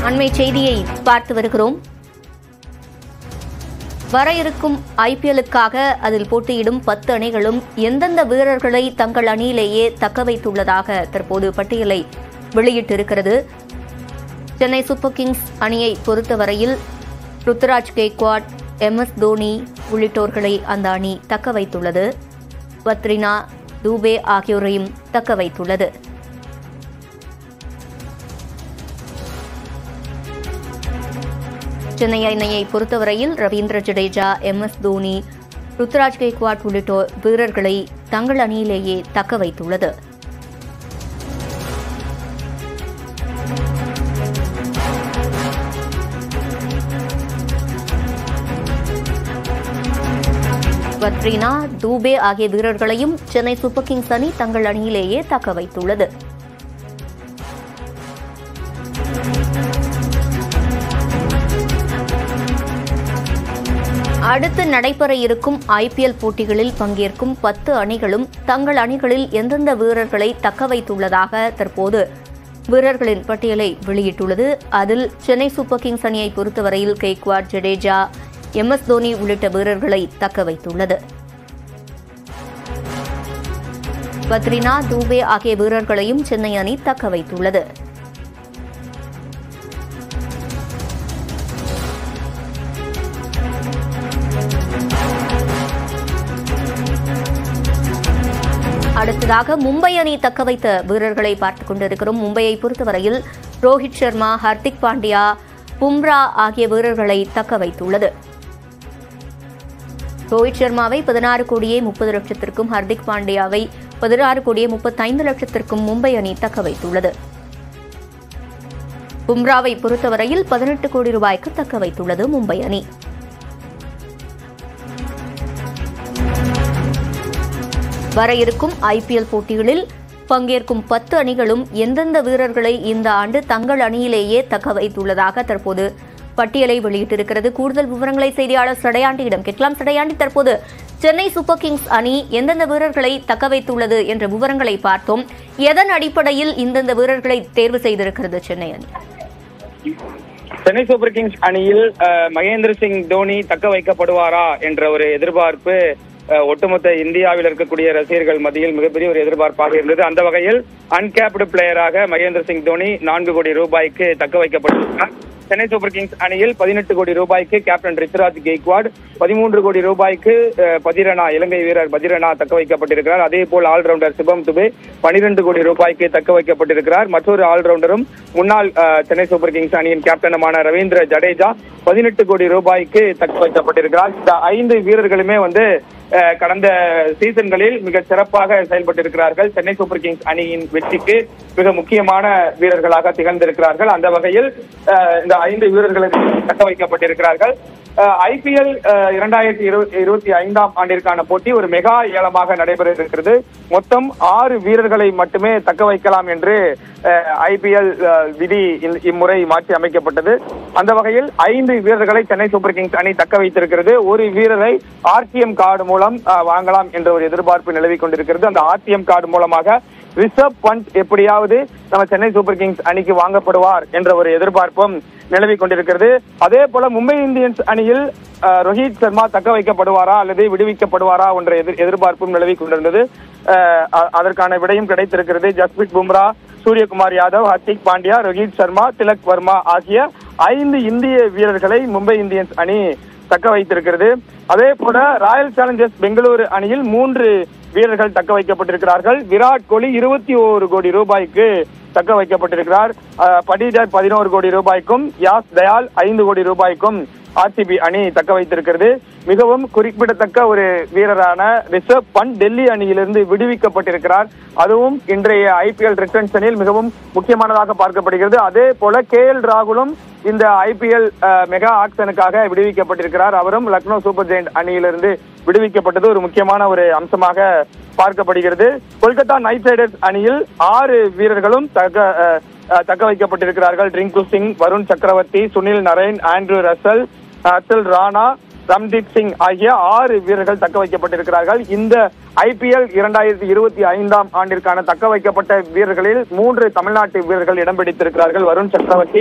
அண்மை செய்தியை பார்த்து வருகிறோம் வர இருக்கும் ஐபிஎல்லுக்காக அதில் போட்டியிடும் பத்து அணிகளும் எந்தெந்த வீரர்களை தங்கள் அணியிலேயே தக்க வைத்துள்ளதாக தற்போது பட்டியலை வெளியிட்டிருக்கிறது சென்னை சூப்பர் கிங்ஸ் அணியை பொறுத்தவரையில் ருத்துராஜ் கேக்வாட் எம் எஸ் தோனி உள்ளிட்டோர்களை அந்த அணி தக்க வைத்துள்ளது பத்ரினா தூபே ஆகியோரையும் தக்க வைத்துள்ளது சென்னை அணியை பொறுத்தவரையில் ரவீந்திர ஜடேஜா எம் எஸ் தோனி ருத்ராஜ் கெய்க்வாட் உள்ளிட்டோர் வீரர்களை தங்கள் அணியிலேயே தக்க வைத்துள்ளது பத்ரினா தூபே ஆகிய வீரர்களையும் சென்னை சூப்பர் கிங்ஸ் அணி தங்கள் அணியிலேயே தக்க வைத்துள்ளது அடுத்து நடைபெற இருக்கும் ஐபிஎல் போட்டிகளில் பங்கேற்கும் பத்து அணிகளும் தங்கள் அணிகளில் எந்தெந்த வீரர்களை தக்க வைத்துள்ளதாக தற்போது வீரர்களின் பட்டியலை வெளியிட்டுள்ளது அதில் சென்னை சூப்பர் கிங்ஸ் அணியை பொறுத்தவரையில் கெய்க்வாட் ஜடேஜா எம் எஸ் தோனி உள்ளிட்ட வீரர்களை தக்க வைத்துள்ளது பத்ரினா தூபே ஆகிய வீரர்களையும் சென்னை அணி தக்க வைத்துள்ளது அடுத்ததாக மும்பை அணி தக்க வைத்த வீரர்களை பார்த்துக் கொண்டிருக்கிறோம் மும்பையை பொறுத்தவரையில் ரோஹித் சர்மா ஹர்திக் பாண்டியா பும்ரா ஆகிய வீரர்களை தக்க வைத்துள்ளது ரோஹித் சர்மாவை பதினாறு கோடியே முப்பது லட்சத்திற்கும் ஹர்திக் பாண்டியாவை பதினாறு கோடியே முப்பத்தைந்து லட்சத்திற்கும் மும்பை அணி தக்க வைத்துள்ளது பும்ராவை பொறுத்தவரையில் பதினெட்டு கோடி ரூபாய்க்கு தக்க வைத்துள்ளது மும்பை அணி வர இருக்கும் ஐபிஎல் போட்டிகளில் பங்கேற்கும் பத்து அணிகளும் எந்தெந்த வீரர்களை இந்த ஆண்டு தங்கள் அணியிலேயே தக்க வைத்துள்ளதாக தற்போது பட்டியலை வெளியிட்டிருக்கிறது கூடுதல் விவரங்களை செய்தியாளர் சடையாண்டியிடம் கேட்கலாம் சடையாண்டி தற்போது சென்னை சூப்பர் கிங்ஸ் அணி எந்தெந்த வீரர்களை தக்க வைத்துள்ளது என்ற விவரங்களை பார்த்தோம் எதன் அடிப்படையில் இந்தந்த வீரர்களை தேர்வு செய்திருக்கிறது சென்னை அணி சென்னை சூப்பர் கிங்ஸ் அணியில் அஹ், மகேந்திர சிங் தோனி தக்க வைக்கப்படுவாரா என்ற ஒரு எதிர்பார்ப்பு அஹ், ஒட்டுமொத்த இந்தியாவில் இருக்கக்கூடிய ரசிகர்கள் மத்தியில் மிகப்பெரிய ஒரு எதிர்பார்ப்பாக இருந்தது அந்த வகையில் அன்கேப்டு பிளேயராக மகேந்திர சிங் தோனி நான்கு கோடி ரூபாய்க்கு தக்க வைக்கப்பட்டிருக்கிறார் சென்னை சூப்பர் கிங்ஸ் அணியில் பதினெட்டு கோடி ரூபாய்க்கு கேப்டன் ரித்துராஜ் கெய்க்வாட் பதிமூன்று கோடி ரூபாய்க்கு அஹ், பதிரனா இலங்கை வீரர் பதிரனா தக்க வைக்கப்பட்டிருக்கிறார் அதே போல் ஆல்ரவுண்டர் சிவம் துபே பனிரெண்டு கோடி ரூபாய்க்கு தக்க வைக்கப்பட்டிருக்கிறார் மற்றொரு ஆல்ரவுண்டரும் முன்னாள் அஹ், சென்னை சூப்பர் கிங்ஸ் அணியின் கேப்டனுமான ரவீந்திர ஜடேஜா பதினெட்டு கோடி ரூபாய்க்கு தக்க வைக்கப்பட்டிருக்கிறார் இந்த ஐந்து வீரர்களுமே வந்து அஹ், கடந்த சீசன்களில் மிக சிறப்பாக செயல்பட்டிருக்கிறார்கள் சென்னை சூப்பர் கிங்ஸ் அணியின் வெற்றிக்கு மிக முக்கியமான வீரர்களாக திகழ்ந்திருக்கிறார்கள் அந்த வகையில் அஹ், இந்த ஐந்து வீரர்களுக்கு தக்க வைக்கப்பட்டிருக்கிறார்கள் ஐபிஎல் இரண்டாயிரத்தி இருபத்தி ஐந்தாம் ஆண்டிற்கான போட்டி ஒரு மெகா ஏலமாக நடைபெற இருக்கிறது மொத்தம் ஆறு வீரர்களை மட்டுமே தக்க வைக்கலாம் என்று ஐபிஎல் விதி இல்- இம்முறை மாற்றி அமைக்கப்பட்டது அந்த வகையில் ஐந்து வீரர்களை சென்னை சூப்பர் கிங்ஸ் அணி தக்க வைத்திருக்கிறது ஒரு வீரரை ஆர்டிஎம் கார்டு மூலம் அஹ், வாங்கலாம் என்ற ஒரு எதிர்பார்ப்பு நிலவிக் கொண்டிருக்கிறது அந்த ஆர்டிஎம் கார்டு மூலமாக ரிஷப் பண்ட் எப்படியாவது நம்ம சென்னை சூப்பர் கிங்ஸ் அணிக்கு வாங்கப்படுவார் என்ற ஒரு எதிர்பார்ப்பும் நிலவிக் கொண்டிருக்கிறது அதே போல மும்பை இந்தியன்ஸ் அணியில் அஹ், ரோஹித் சர்மா தக்க வைக்கப்படுவாரா அல்லது விடுவிக்கப்படுவாரா என்ற எதிர் எதிர்பார்ப்பும் நிலவிக் கொண்டிருந்தது அஹ், அ- அதற்கான விடையும் கிடைத்திருக்கிறது ஜஸ்பிரித் பும்ரா சூரியகுமார் யாதவ் ஹர்திக் பாண்டியா ரோஹித் சர்மா திலக் வர்மா ஆகிய ஐந்து இந்திய வீரர்களை மும்பை இந்தியன்ஸ் அணி தக்க வைத்திருக்கிறது அதே போல ராயல் சேலஞ்சர்ஸ் பெங்களூரு அணியில் மூன்று வீரர்கள் தக்க வைக்கப்பட்டிருக்கிறார்கள் விராட் கோலி இருபத்தி ஓரு கோடி ரூபாய்க்கு தக்க வைக்கப்பட்டிருக்கிறார் அஹ், படீடர் பதினோரு கோடி ரூபாய்க்கும் யாஸ் தயால் ஐந்து கோடி ரூபாய்க்கும் ஆர்சிபி அணி தக்க வைத்திருக்கிறது மிகவும் குறிப்பிடத்தக்க ஒரு வீரரான ரிஷப் பண்ட் டெல்லி அணியிலிருந்து விடுவிக்கப்பட்டிருக்கிறார் அதுவும் இன்றைய ஐபிஎல் ரிட்டர்ன்ஸனில் மிகவும் முக்கியமானதாக பார்க்கப்படுகிறது அதே போல கே எல் ராகுலும் இந்த ஐபிஎல் மெகா ஆக்ஷனுக்காக விடுவிக்கப்பட்டிருக்கிறார் அவரும் லக்னோ சூப்பர் ஜெயிண்ட் அணியிலிருந்து விடுவிக்கப்பட்டது ஒரு முக்கியமான ஒரு அம்சமாக பார்க்கப்படுகிறது கொல்கத்தா நைட் ரைடர்ஸ் அணியில் ஆறு வீரர்களும் தக்க அஹ், அஹ், தக்க வைக்கப்பட்டிருக்கிறார்கள் ரிங்கு சிங் வருண் சக்கரவர்த்தி சுனில் நரேன் ஆண்ட்ரூ ரசல் அசல் ராணா ரம்தீப் சிங் ஆகிய ஆறு வீரர்கள் தக்க வைக்கப்பட்டிருக்கிறார்கள் இந்த ஐபிஎல் இரண்டாயிரத்தி இருபத்தி ஐந்தாம் ஆண்டிற்கான தக்க வைக்கப்பட்ட வீரர்களில் மூன்று தமிழ்நாட்டு வீரர்கள் இடம் பிடித்திருக்கிறார்கள் வருண் சக்கரவர்த்தி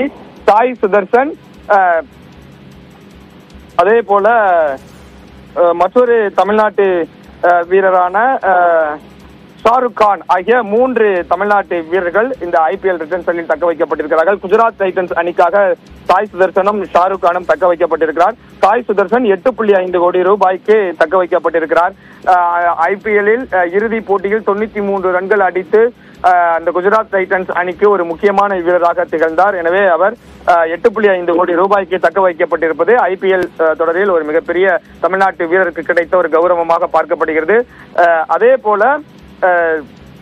சாய் சுதர்சன் அஹ், அதே போல அஹ், மற்றொரு தமிழ்நாட்டு அஹ், வீரரான அஹ், ஷாருக் கான் ஆகிய மூன்று தமிழ்நாட்டு வீரர்கள் இந்த ஐபிஎல் ரிட்டர்ன்ஸில் தக்க வைக்கப்பட்டிருக்கிறார்கள் குஜராத் டைட்டன்ஸ் அணிக்காக சாய் சுதர்சனும் ஷாருக் கானும் தக்க வைக்கப்பட்டிருக்கிறார் சாய் சுதர்சன் எட்டு புள்ளி ஐந்து கோடி ரூபாய்க்கு தக்க வைக்கப்பட்டிருக்கிறார் ஐபிஎல்லில் இறுதி போட்டியில் தொண்ணூத்தி மூன்று ரன்கள் அடித்து அஹ், அந்த குஜராத் டைட்டன்ஸ் அணிக்கு ஒரு முக்கியமான வீரராக திகழ்ந்தார் எனவே அவர் அஹ், எட்டு புள்ளி ஐந்து கோடி ரூபாய்க்கு தக்க வைக்கப்பட்டிருப்பது ஐபிஎல் தொடரில் ஒரு மிகப்பெரிய தமிழ்நாட்டு வீரருக்கு கிடைத்த ஒரு கௌரவமாக பார்க்கப்படுகிறது அஹ், அதே போல அஹ்,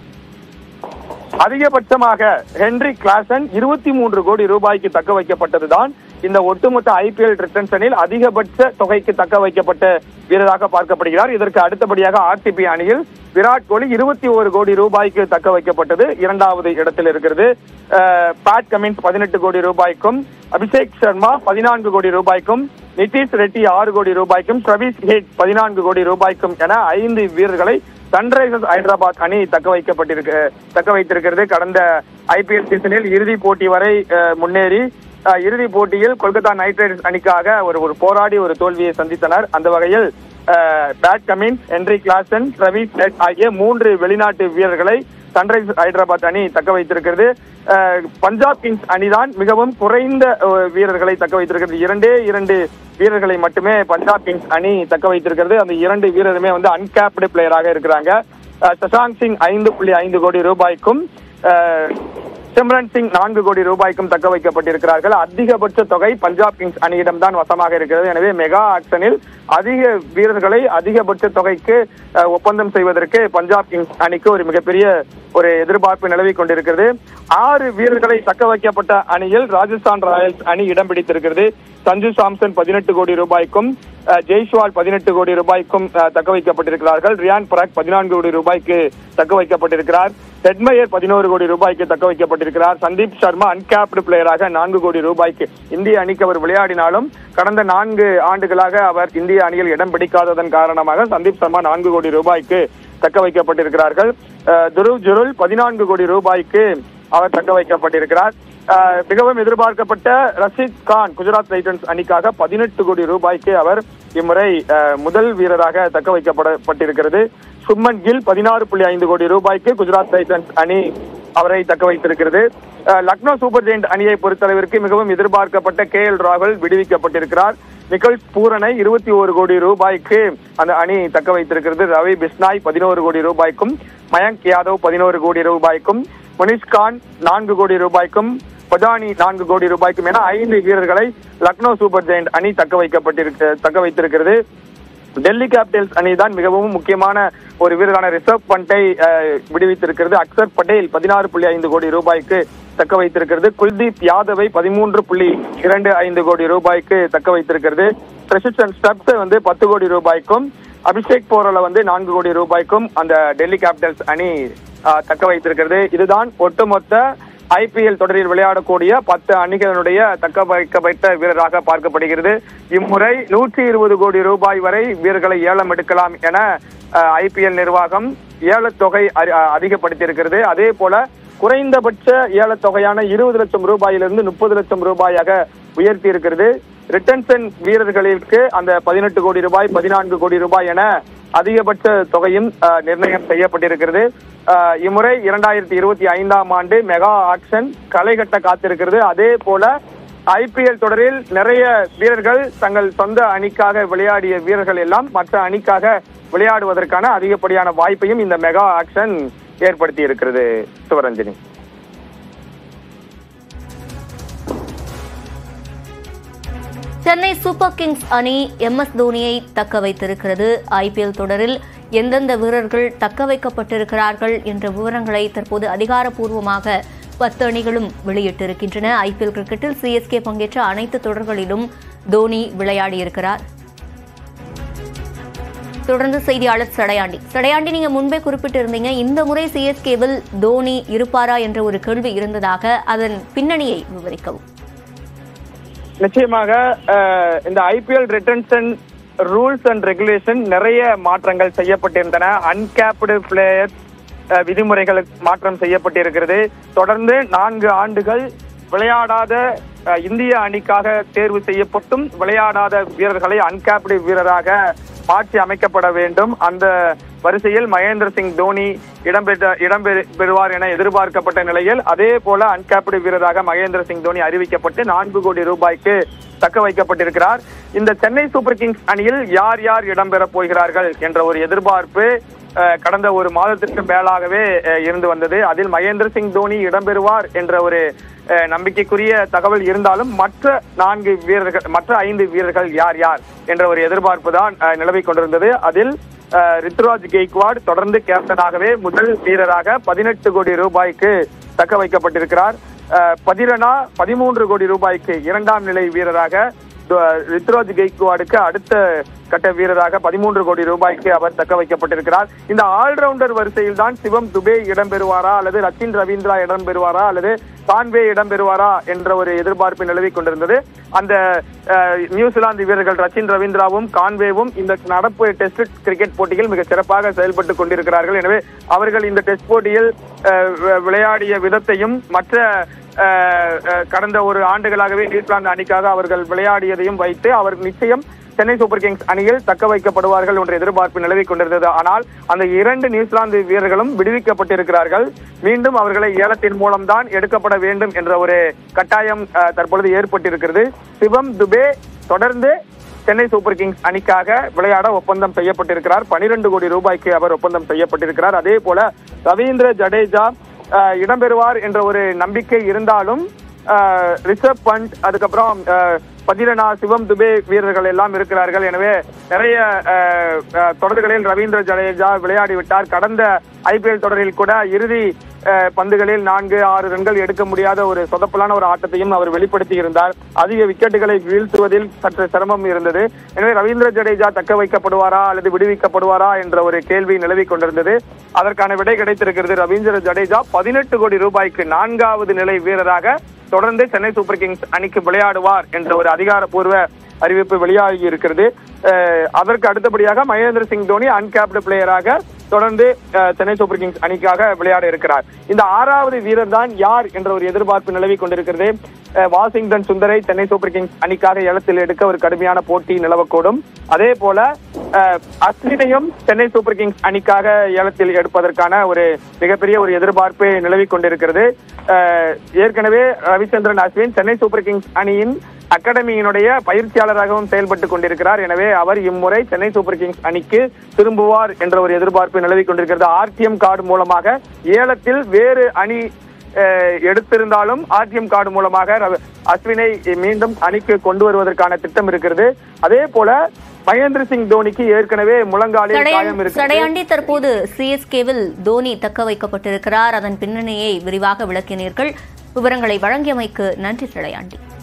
அதிகபட்சமாக ஹென்ரி கிளாசன் இருபத்தி மூன்று கோடி ரூபாய்க்கு தக்க வைக்கப்பட்டதுதான் இந்த ஒட்டுமொத்த ஐபிஎல் ரிட்டன்ஷனில் அதிகபட்ச தொகைக்கு தக்க வைக்கப்பட்ட வீரராக பார்க்கப்படுகிறார் இதற்கு அடுத்தபடியாக ஆர்சிபி அணியில் விராட் கோலி இருபத்தி ஒரு கோடி ரூபாய்க்கு தக்க வைக்கப்பட்டது இரண்டாவது இடத்தில் இருக்கிறது அஹ், பேட் கமின்ஸ் பதினெட்டு கோடி ரூபாய்க்கும் அபிஷேக் சர்மா பதினான்கு கோடி ரூபாய்க்கும் நிதிஷ் ரெட்டி ஆறு கோடி ரூபாய்க்கும் ட்ரவிஸ் ஹேட் பதினான்கு கோடி ரூபாய்க்கும் என ஐந்து வீரர்களை சன்ரைசர்ஸ் ஹைதராபாத் அணி தக்க வைக்கப்பட்டிருக்க தக்க வைத்திருக்கிறது கடந்த ஐபிஎல் சீசனில் இறுதி போட்டி வரை அஹ், முன்னேறி அஹ், இறுதி போட்டியில் கொல்கத்தா நைட் ரைடர்ஸ் அணிக்காக ஒரு ஒரு போராடி ஒரு தோல்வியை சந்தித்தனர் அந்த வகையில் அஹ், பேட் கமின்ஸ் ஹென்ரி கிளாசன் ரவி ஸ்னெட் ஆகிய மூன்று வெளிநாட்டு வீரர்களை சன்ரைசர்ஸ் ஹைதராபாத் அணி தக்க வைத்திருக்கிறது அஹ், பஞ்சாப் கிங்ஸ் அணிதான் மிகவும் குறைந்த அஹ், வீரர்களை தக்க வைத்திருக்கிறது இரண்டே இரண்டு வீரர்களை மட்டுமே பஞ்சாப் கிங்ஸ் அணி தக்க வைத்திருக்கிறது அந்த இரண்டு வீரருமே வந்து அன்கேப்டு பிளேயராக இருக்கிறாங்க அஹ், சஷாங்க் சிங் ஐந்து புள்ளி ஐந்து கோடி ரூபாய்க்கும் அஹ், சிம்ரன் சிங் நான்கு கோடி ரூபாய்க்கும் தக்க வைக்கப்பட்டிருக்கிறார்கள் அதிகபட்ச தொகை பஞ்சாப் கிங்ஸ் அணியிடம் தான் வசமாக இருக்கிறது எனவே மெகா ஆக்ஷனில் அதிக வீரர்களை அதிகபட்ச தொகைக்கு அஹ், ஒப்பந்தம் செய்வதற்கு பஞ்சாப் கிங்ஸ் அணிக்கு ஒரு மிகப்பெரிய ஒரு எதிர்பார்ப்பு நிலவி கொண்டிருக்கிறது ஆறு வீரர்களை தக்க வைக்கப்பட்ட அணியில் ராஜஸ்தான் ராயல்ஸ் அணி இடம் பிடித்திருக்கிறது சஞ்சு சாம்சன் பதினெட்டு கோடி ரூபாய்க்கும் அஹ், ஜெய்ஸ்வால் பதினெட்டு கோடி ரூபாய்க்கும் அஹ், தக்க வைக்கப்பட்டிருக்கிறார்கள் ரியான் பராக் பதினான்கு கோடி ரூபாய்க்கு தக்க வைக்கப்பட்டிருக்கிறார் ஹெட்மயர் பதினோரு கோடி ரூபாய்க்கு தக்க வைக்கப்பட்டிருக்கிறார் சந்தீப் சர்மா அன்கேப்டு பிளேயராக நான்கு கோடி ரூபாய்க்கு இந்திய அணிக்கு அவர் விளையாடினாலும் கடந்த நான்கு ஆண்டுகளாக அவர் இந்திய அணியில் இடம் பிடிக்காததன் காரணமாக சந்தீப் சர்மா நான்கு கோடி ரூபாய்க்கு தக்க வைக்கப்பட்டிருக்கிறார்கள் அஹ், துருவ் ஜுருல் பதினான்கு கோடி ரூபாய்க்கு அவர் தக்க வைக்கப்பட்டிருக்கிறார் அஹ், மிகவும் எதிர்பார்க்கப்பட்ட ரஷீத் கான் குஜராத் டைட்டன்ஸ் அணிக்காக பதினெட்டு கோடி ரூபாய்க்கு அவர் இம்முறை அஹ், முதல் வீரராக தக்க வைக்கப்படப்பட்டிருக்கிறது சும்மன் கில் பதினாறு புள்ளி ஐந்து கோடி ரூபாய்க்கு குஜராத் டைட்டன்ஸ் அணி அவரை தக்க வைத்திருக்கிறது அஹ், லக்னோ சூப்பர் ஜெயிண்ட் அணியை பொறுத்தளவிற்கு மிகவும் எதிர்பார்க்கப்பட்ட கே எல் ராகுல் விடுவிக்கப்பட்டிருக்கிறார் நிக்கல்ஸ் பூரனை இருபத்தி ஒரு கோடி ரூபாய்க்கு அந்த அணி தக்க வைத்திருக்கிறது ரவி பிஸ்னாய் பதினோரு கோடி ரூபாய்க்கும் மயங்க் யாதவ் பதினோரு கோடி ரூபாய்க்கும் முனிஷ்கான் நான்கு கோடி ரூபாய்க்கும் பஜானி நான்கு கோடி ரூபாய்க்கும் என ஐந்து வீரர்களை லக்னோ சூப்பர் ஜெயிண்ட் அணி தக்க வைக்கப்பட்டிருக்க தக்க வைத்திருக்கிறது டெல்லி கேபிட்டல்ஸ் அணிதான் மிகவும் முக்கியமான ஒரு வீரரான ரிஷப் பண்டை அஹ், விடுவித்திருக்கிறது அக்சர் பட்டேல் பதினாறு புள்ளி ஐந்து கோடி ரூபாய்க்கு தக்க வைத்திருக்கிறது குல்தீப் யாதவை பதிமூன்று புள்ளி இரண்டு ஐந்து கோடி ரூபாய்க்கு தக்க வைத்திருக்கிறது பிரசிஸ்டன் ஸ்டப்ஸ் வந்து பத்து கோடி ரூபாய்க்கும் அபிஷேக் போரல வந்து நான்கு கோடி ரூபாய்க்கும் அந்த டெல்லி கேபிட்டல்ஸ் அணி அஹ், தக்க வைத்திருக்கிறது இதுதான் ஒட்டுமொத்த ஐபிஎல் தொடரில் விளையாடக்கூடிய பத்து அணிகளுடைய தக்க வைக்கப்பட்ட வீரராக பார்க்கப்படுகிறது இம்முறை நூற்றி இருபது கோடி ரூபாய் வரை வீரர்களை ஏலம் எடுக்கலாம் என ஐபிஎல் நிர்வாகம் ஏலத்தொகை அரி- அ- அதிகப்படுத்தியிருக்கிறது அதே போல குறைந்தபட்ச ஏலத்தொகையான இருபது லட்சம் ரூபாயிலிருந்து முப்பது லட்சம் ரூபாயாக உயர்த்தி இருக்கிறது ரிட்டன்சன் வீரர்களுக்கு அந்த பதினெட்டு கோடி ரூபாய் பதினான்கு கோடி ரூபாய் என அதிகபட்ச தொகையும் அஹ், நிர்ணயம் செய்யப்பட்டிருக்கிறது அஹ், இம்முறை இரண்டாயிரத்தி இருபத்தி ஐந்தாம் ஆண்டு மெகா ஆக்ஷன் களை கட்ட காத்திருக்கிறது அதே போல ஐபிஎல் தொடரில் நிறைய வீரர்கள் தங்கள் சொந்த அணிக்காக விளையாடிய வீரர்கள் எல்லாம் மற்ற அணிக்காக விளையாடுவதற்கான அதிகப்படியான வாய்ப்பையும் இந்த மெகா ஆக்ஷன் ஏற்படுத்தி இருக்கிறது சிவரஞ்சனி சென்னை சூப்பர் கிங்ஸ் அணி எம் எஸ் தோனியை தக்க வைத்திருக்கிறது ஐபிஎல் தொடரில் எந்தெந்த வீரர்கள் தக்க வைக்கப்பட்டிருக்கிறார்கள் என்ற விவரங்களை தற்போது அதிகாரப்பூர்வமாக பத்து அணிகளும் வெளியிட்டிருக்கின்றன ஐபிஎல் கிரிக்கெட்டில் சிஎஸ்கே பங்கேற்ற அனைத்து தொடர்களிலும் தோனி விளையாடியிருக்கிறார் தொடர்ந்து செய்தியாளர் சடையாண்டி சடையாண்டி நீங்க முன்பே குறிப்பிட்டிருந்தீங்க இந்த முறை சிஎஸ்கேவில் தோனி இருப்பாரா என்ற ஒரு கேள்வி இருந்ததாக அதன் பின்னணியை விவரிக்கவும் நிச்சயமாக அஹ், இந்த IPL retention rules and regulation நிறைய மாற்றங்கள் செய்யப்பட்டிருந்தன அன்கேப்டு பிளேயர்ஸ் விதிமுறைகள் மாற்றம் செய்யப்பட்டிருக்கிறது தொடர்ந்து நான்கு ஆண்டுகள் விளையாடாத அஹ், இந்திய அணிக்காக தேர்வு செய்யப்பட்டும் விளையாடாத வீரர்களை அன்கேப்டு வீரராக மாற்றி அமைக்கப்பட வேண்டும் அந்த வரிசையில் மகேந்திர சிங் தோனி இடம்பெற்ற இடம்பெறு பெறுவார் என எதிர்பார்க்கப்பட்ட நிலையில் அதே போல அன்கேப்டு வீரராக மகேந்திர சிங் தோனி அறிவிக்கப்பட்டு நான்கு கோடி ரூபாய்க்கு தக்க வைக்கப்பட்டிருக்கிறார் இந்த சென்னை சூப்பர் கிங்ஸ் அணியில் யார் யார் இடம்பெறப் போகிறார்கள் என்ற ஒரு எதிர்பார்ப்பு அஹ், கடந்த ஒரு மாதத்திற்கு மேலாகவே அஹ், இருந்து வந்தது அதில் மகேந்திர சிங் தோனி இடம்பெறுவார் என்ற ஒரு அஹ், நம்பிக்கைக்குரிய தகவல் இருந்தாலும் மற்ற நான்கு வீரர்கள் மற்ற ஐந்து வீரர்கள் யார் யார் என்ற ஒரு எதிர்பார்ப்பு தான் அஹ், நிலவிக் கொண்டிருந்தது அதில் அஹ், ரித்துராஜ் கெய்க்வாட் தொடர்ந்து கேப்டனாகவே முதல் வீரராக பதினெட்டு கோடி ரூபாய்க்கு தக்க வைக்கப்பட்டிருக்கிறார் அஹ், பதிரனா பதிமூன்று கோடி ரூபாய்க்கு இரண்டாம் நிலை வீரராக து- ரித்துராஜ் கெய்க்வாடுக்கு அடுத்த கட்ட வீரராக பதிமூன்று கோடி ரூபாய்க்கு அவர் தக்க வைக்கப்பட்டிருக்கிறார் இந்த ஆல்ரவுண்டர் வரிசையில் தான் சிவம் துபே இடம்பெறுவாரா அல்லது ரச்சின் ரவீந்திரா இடம்பெறுவாரா அல்லது கான்வே இடம்பெறுவாரா என்ற ஒரு எதிர்பார்ப்பு நிலவிக் கொண்டிருந்தது அந்த அஹ், நியூசிலாந்து வீரர்கள் ரச்சின் ரவீந்திராவும் கான்வேவும் இந்த நடப்பு டெஸ்ட் கிரிக்கெட் போட்டியில் மிக சிறப்பாக செயல்பட்டு கொண்டிருக்கிறார்கள் எனவே அவர்கள் இந்த டெஸ்ட் போட்டியில் அஹ், வி- விளையாடிய விதத்தையும் மற்ற அஹ், அஹ், கடந்த ஒரு ஆண்டுகளாகவே நியூசிலாந்து அணிக்காக அவர்கள் விளையாடியதையும் வைத்து அவர் நிச்சயம் சென்னை சூப்பர் கிங்ஸ் அணியில் தக்க வைக்கப்படுவார்கள் என்ற எதிர்பார்ப்பு நிலவிக் கொண்டிருந்தது ஆனால் அந்த இரண்டு நியூசிலாந்து வீரர்களும் விடுவிக்கப்பட்டிருக்கிறார்கள் மீண்டும் அவர்களை ஏலத்தின் மூலம்தான் எடுக்கப்பட வேண்டும் என்ற ஒரு கட்டாயம் அஹ், தற்பொழுது ஏற்பட்டிருக்கிறது சிவம் துபே தொடர்ந்து சென்னை சூப்பர் கிங்ஸ் அணிக்காக விளையாட ஒப்பந்தம் செய்யப்பட்டிருக்கிறார் பனிரெண்டு கோடி ரூபாய்க்கு அவர் ஒப்பந்தம் செய்யப்பட்டிருக்கிறார் அதே போல ரவீந்திர ஜடேஜா அஹ், இடம்பெறுவார் என்ற ஒரு நம்பிக்கை இருந்தாலும் அஹ், ரிஷப் பண்ட் அதுக்கப்புறம் அஹ், பதிரனா சிவம் துபே வீரர்கள் எல்லாம் இருக்கிறார்கள் எனவே நிறைய அஹ், அஹ், தொடர்களில் ரவீந்திர ஜடேஜா விளையாடி விட்டார் கடந்த ஐபிஎல் தொடரில் கூட இறுதி அஹ், பந்துகளில் நான்கு ஆறு ரன்கள் எடுக்க முடியாத ஒரு சொதப்பலான ஒரு ஆட்டத்தையும் அவர் வெளிப்படுத்தி இருந்தார் அதிக விக்கெட்டுகளை வீழ்த்துவதில் சற்று சிரமம் இருந்தது எனவே ரவீந்திர ஜடேஜா தக்க வைக்கப்படுவாரா அல்லது விடுவிக்கப்படுவாரா என்ற ஒரு கேள்வி நிலவிக் கொண்டிருந்தது அதற்கான விடை கிடைத்திருக்கிறது ரவீந்திர ஜடேஜா பதினெட்டு கோடி ரூபாய்க்கு நான்காவது நிலை வீரராக தொடர்ந்து சென்னை சூப்பர் கிங்ஸ் அணிக்கு விளையாடுவார் என்ற ஒரு அதிகாரப்பூர்வ அறிவிப்பு வெளியாகி இருக்கிறது அஹ், அதற்கு அடுத்தபடியாக மகேந்திர சிங் தோனி அன்கேப்டு பிளேயராக தொடர்ந்து அஹ், சென்னை சூப்பர் கிங்ஸ் அணிக்காக விளையாட இருக்கிறார் இந்த ஆறாவது வீரர் தான் யார் என்ற ஒரு எதிர்பார்ப்பு நிலவிக் கொண்டிருக்கிறது அஹ், வாஷிங்டன் சுந்தரை சென்னை சூப்பர் கிங்ஸ் அணிக்காக ஏலத்தில் எடுக்க ஒரு கடுமையான போட்டி நிலவக்கூடும் அதே போல அஹ், அஸ்வினையும் சென்னை சூப்பர் கிங்ஸ் அணிக்காக ஏலத்தில் எடுப்பதற்கான ஒரு மிகப்பெரிய ஒரு எதிர்பார்ப்பு நிலவிக் கொண்டிருக்கிறது அஹ், ஏற்கனவே ரவிச்சந்திரன் அஸ்வின் சென்னை சூப்பர் கிங்ஸ் அணியின் அகாடமியினுடைய பயிற்சியாளராகவும் செயல்பட்டு கொண்டிருக்கிறார் எனவே அவர் இம்முறை சென்னை சூப்பர் கிங்ஸ் அணிக்கு திரும்புவார் என்ற ஒரு எதிர்பார்ப்பு நிலவிக் கொண்டிருக்கிறது ஆர்டிஎம் கார்டு மூலமாக ஏலத்தில் வேறு அணி அஹ், எடுத்திருந்தாலும் ஆர்டிஎம் கார்டு மூலமாக ரவ- அஸ்வினை மீண்டும் அணிக்கு கொண்டு வருவதற்கான திட்டம் இருக்கிறது அதே போல மகேந்திர சிங் தோனிக்கு ஏற்கனவே முழங்காலில் காயம் இருக்கிறது சடையாண்டி தற்போது சிஎஸ்கேவில் தோனி தக்க வைக்கப்பட்டிருக்கிறார் அதன் பின்னணியை விரிவாக விளக்கினீர்கள் விவரங்களை வழங்கியமைக்கு நன்றி சடையாண்டி